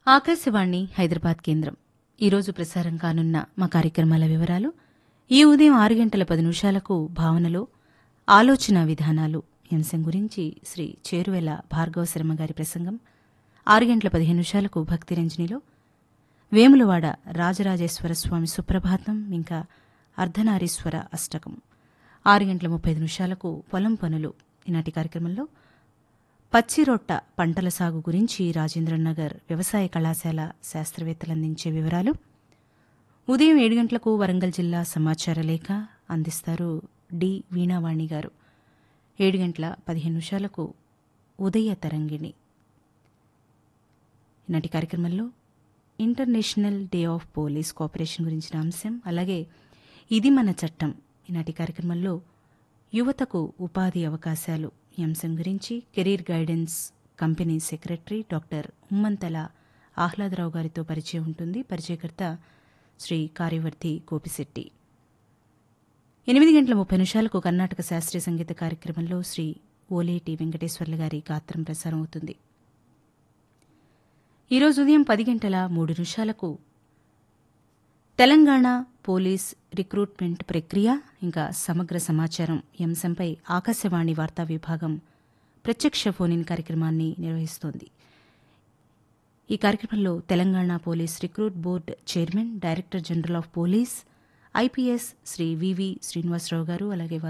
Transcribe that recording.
ఆకాశవాణి హైదరాబాద్ కేంద్రం ఈరోజు ప్రసారం కానున్న మా కార్యక్రమాల వివరాలు ఈ ఉదయం ఆరు గంటల పది నిమిషాలకు భావనలో ఆలోచన విధానాలు ఈ అంశం గురించి శ్రీ చేరువెల భార్గవ శర్మ గారి ప్రసంగం ఆరు గంటల పదిహేను నిమిషాలకు భక్తిరంజనిలో వేములవాడ రాజరాజేశ్వర స్వామి సుప్రభాతం ఇంకా అర్ధనారీశ్వర అష్టకం ఆరు గంటల ముప్పై ఐదు నిమిషాలకు పొలం పనులు ఈనాటి కార్యక్రమంలో పచ్చిరొట్ట పంటల సాగు గురించి రాజేంద్రనగర్ వ్యవసాయ కళాశాల శాస్త్రవేత్తలు అందించే వివరాలు ఉదయం ఏడు గంటలకు వరంగల్ జిల్లా సమాచార లేఖ అందిస్తారు డి వీణావాణి గారు ఏడు గంటల పదిహేను నిమిషాలకు ఉదయ తరంగిణి ఈనాటి కార్యక్రమంలో international day of police cooperation గురించిన అంశం అలాగే ఇది మన చట్టం ఈనాటి కార్యక్రమంలో యువతకు ఉపాధి అవకాశాలు ఈ అంశం గురించి career guidance company secretary doctor Ummanthala Ahladarao గారితో పరిచయం ఉంటుంది పరిచయకర్త శ్రీ కార్యవర్తి గోపిశెట్టి ఎనిమిది గంటల ముప్పై నిమిషాలకు కర్ణాటక శాస్త్రీయ సంగీత కార్యక్రమంలో శ్రీ ఓలేటి వెంకటేశ్వర్ల గారి గాత్రం ప్రసారం అవుతుంది ఈరోజు ఉదయం పది గంటల మూడు నిమిషాలకు తెలంగాణ పోలీస్ రిక్రూట్మెంట్ ప్రక్రియ ఇంకా సమగ్ర సమాచారం ఈ అంశంపై ఆకాశవాణి వార్తా విభాగం ప్రత్యక్ష ఫోన్ ఇన్ కార్యక్రమాన్ని నిర్వహిస్తోంది ఈ కార్యక్రమంలో Telangana police recruit board chairman director general of police IPS Sri V V Srinivasarao గారు అలాగే